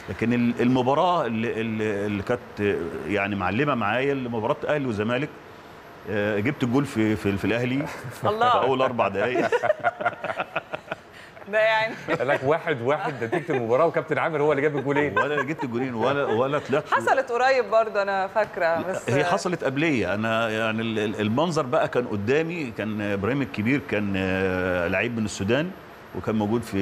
لكن ال- المباراه اللي, اللي اللي كانت يعني معلمه معايا اللي مباراه اهلي وزمالك آه، جبت الجول في في, في الاهلي في الله اول اربع دقائق ده يعني قال لك واحد واحد نتيجه المباراه وكابتن عامر هو اللي جاب الجولين ولا جبت الجولين ولا ولا طلعت حصلت قريب برضه انا فاكره بس هي حصلت قبليه انا يعني ال- ال- المنظر بقى كان قدامي كان ابراهيم الكبير كان آه، لعيب من السودان وكان موجود في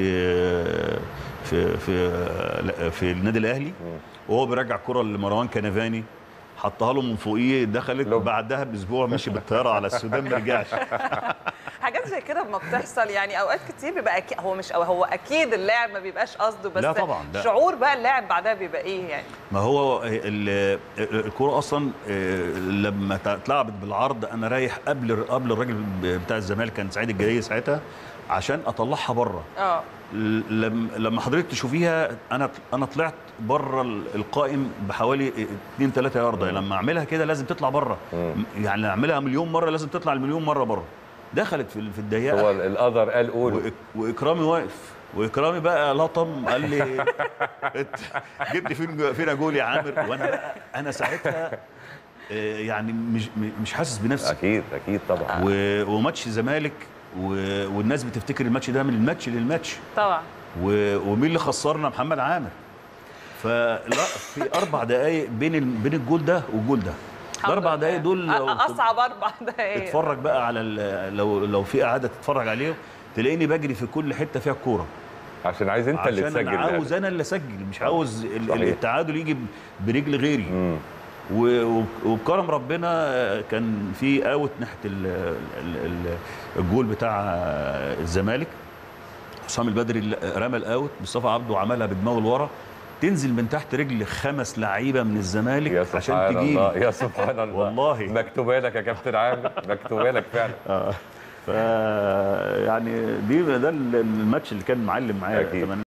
في في لا، في النادي الاهلي وهو بيرجع كره لمروان كنفاني حطها له من فوقيه دخلت لب. بعدها باسبوع مشي بالطياره على السودان ما رجعش حاجات زي كده ما بتحصل يعني اوقات كتير بيبقى أكيد هو مش هو اكيد اللاعب ما بيبقاش قصده بس لا طبعاً، لا. شعور بقى اللاعب بعدها بيبقى ايه يعني ما هو ال- الكوره اصلا آه، لما اتلعبت بالعرض انا رايح قبل قبل الراجل بتاع الزمالك كان سعيد الجاي ساعتها عشان اطلعها بره اه لما لما حضرتك تشوفيها انا انا طلعت بره القائم بحوالي 2 3 ياردة لما اعملها كده لازم تطلع بره يعني اعملها مليون مره لازم تطلع المليون مره بره دخلت في في الضيقه هو القدر قال قول وإك- واكرامي واقف واكرامي بقى لطم قال لي إنت جبت فين فين جول يا عامر وانا بقى انا ساعتها آه، يعني مش مش حاسس بنفسي اكيد اكيد طبعا و- وماتش زمالك و- والناس بتفتكر الماتش ده من الماتش للماتش طبعا و- ومين اللي خسرنا محمد عامر فلا في اربع دقائق بين ال- بين الجول ده والجول ده الحمد الاربع لله. دقائق دول لو أ- اصعب اربع دقايق اتفرج بقى على ال- لو لو في قعده تتفرج عليه تلاقيني بجري في كل حته فيها الكوره عشان عايز انت اللي عشان تسجل انا عاوز يعني. انا اللي اسجل مش عاوز ال- صحيح. التعادل يجي ب- برجل غيري مم. و- و- وبكرم ربنا آه، كان في اوت ناحيه ال- ال- ال- الجول بتاع آه، الزمالك حسام البدري اللي رمى الاوت مصطفى عبده عملها بدماغه لورا تنزل من تحت رجل خمس لعيبه من الزمالك يا عشان سبحان الله تجيب يا سبحان الله والله. مكتوبه لك يا كابتن عامر مكتوبه لك فعلا ف يعني دي ده الماتش اللي كان معلم معايا أكيد. كمان